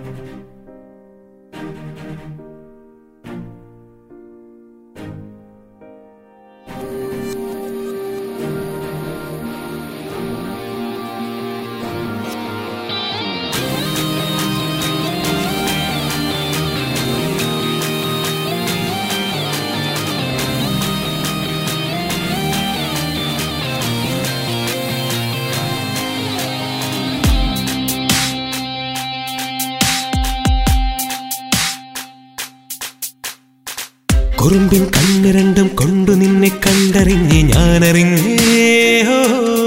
കുറുമ്പിൻ കണ്ണ് രണ്ടും കൊണ്ടു നിന്നെ കണ്ടറിഞ്ഞ് ഞാനറിഞ്ഞേ ഹോ.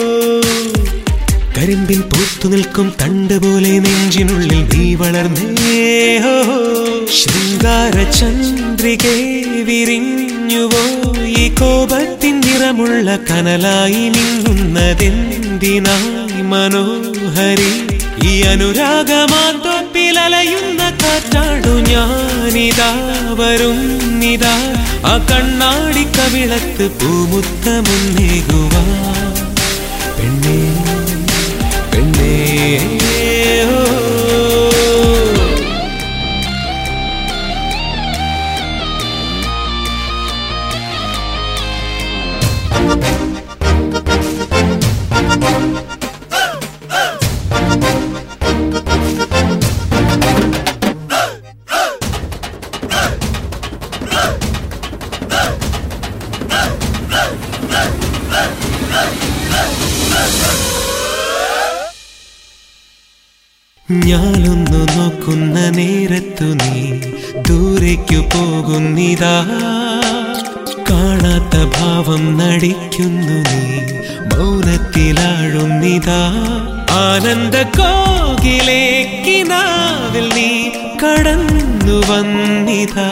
കരിമ്പിൻ പൂത്തു നിൽക്കും തണ്ട് പോലെ നെഞ്ചിനുള്ളിൽ നീ വളർന്നേ ഹോ. ശൃംഗാര ചന്ദ്രികെ വിരിഞ്ഞുവോ ഈ കോപത്തിൻ നിറമുള്ള കനലായി നിന്നുന്നതെന്തിനായി മനോഹരി ഈ അനുരാഗമാന്തോപ്പിൽ അലയുന്ന കാറ്റാടു ഞാനിതാ വരുന്നിതാ ആ കണ്ണാടി കവിളത്ത് പൂമുത്തമുന്നേകുവാ പെണ്ണേ പെണ്ണേ ഓ ഞാനൊന്നു നോക്കുന്ന നേരത്തു നീ ദൂരേക്കു പോകുന്നിതാ കാണാത്ത ഭാവം നടിക്കുന്നു നീ മൗനത്തിലാഴുന്നിതാ ആനന്ദ കോകിലേക്കിനാവിൽ നീ കടന്നു വന്നിതാ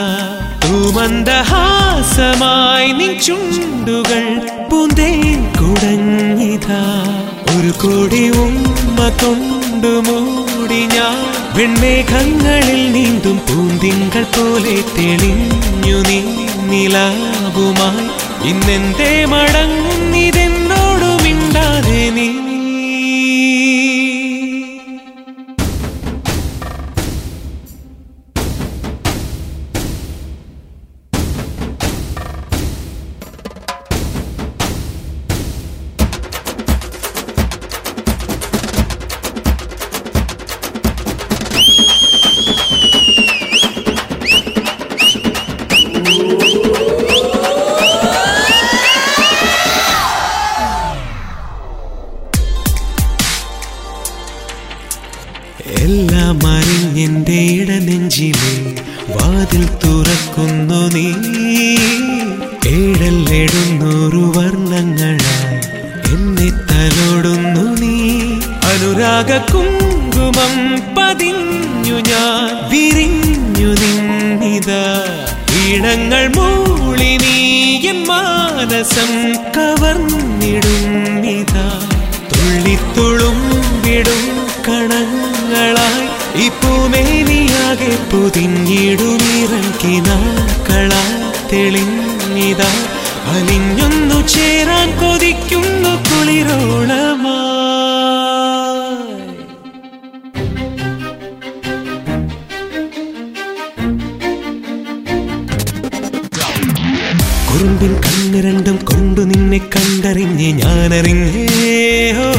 തൂമന്ദഹാസമായി നിൻ ചുണ്ടുകൾ പൂന്തേൻ കുടഞ്ഞിതാ ഒരു കോടി ഉമ്മ കൊണ്ടു മൂടി ഞാൻ വെൺമേഘങ്ങളിൽ നീന്തും പൂന്തിങ്കൾ പോലെ തെളിഞ്ഞു നീ നിലാവുമായി ഇന്നെന്തേ മടങ്ങുന്നിതെന്നോടു മിണ്ടാതെ നീ എല്ലാം അറിഞ്ഞെന്റെ ഇടനെഞ്ചിലെ വാതിൽ തുറക്കുന്നു നീ ഏഴല്ലെഴുന്നൂറു വർണ്ണങ്ങളായി എന്നെ തലോടുന്നു നീ അനുരാഗ കുങ്കുമം പതിഞ്ഞു ഞാൻ വിരിഞ്ഞു നിന്നിതാ ഈണങ്ങൾ മൂളി നീ എൻ മാനസം കവർന്നിടുന്നിതാ തുള്ളിത്തുളുമ്പിടും കണങ്ങളായി ഈ പൂമേനിയാകെ പൊതിഞ്ഞിടുമിറക്കിനാക്കളാ തെളിഞ്ഞിതാ അലിഞ്ഞൊന്നു ചേരാൻ കൊതിക്കുന്നു കുളിരോളമായി കുറുമ്പിൻ കണ്ണ് രണ്ടും കൊണ്ടു നിന്നെ കണ്ടറിഞ്ഞ് ഞാനറിഞ്ഞേ ഹോ.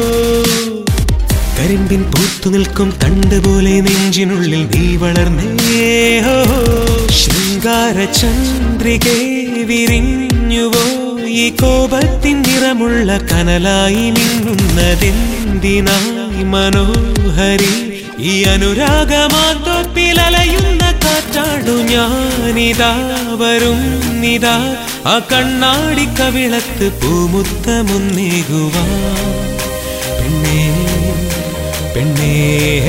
കരിമ്പിൻ പൂത്തു നിൽക്കും തണ്ട് പോലെ നെഞ്ചിനുള്ളിൽ നീ വളർന്നേ ഹോ. ശൃംഗാര ചന്ദ്രികെ വിരിഞ്ഞുവോ ഈ കോപത്തിൻ നിറമുള്ള കനലായി നിന്നുന്നതെന്തിനായി മനോഹരി ഈ അനുരാഗമാന്തോപ്പിൽ അലയുന്ന കാറ്റാടു ഞാനിതാ വരുന്നിതാ ആ കണ്ണാടി കവിളത്ത് പൂമുത്തമുന്നേകുവാ പെണ്ണേ പെണ്ണേ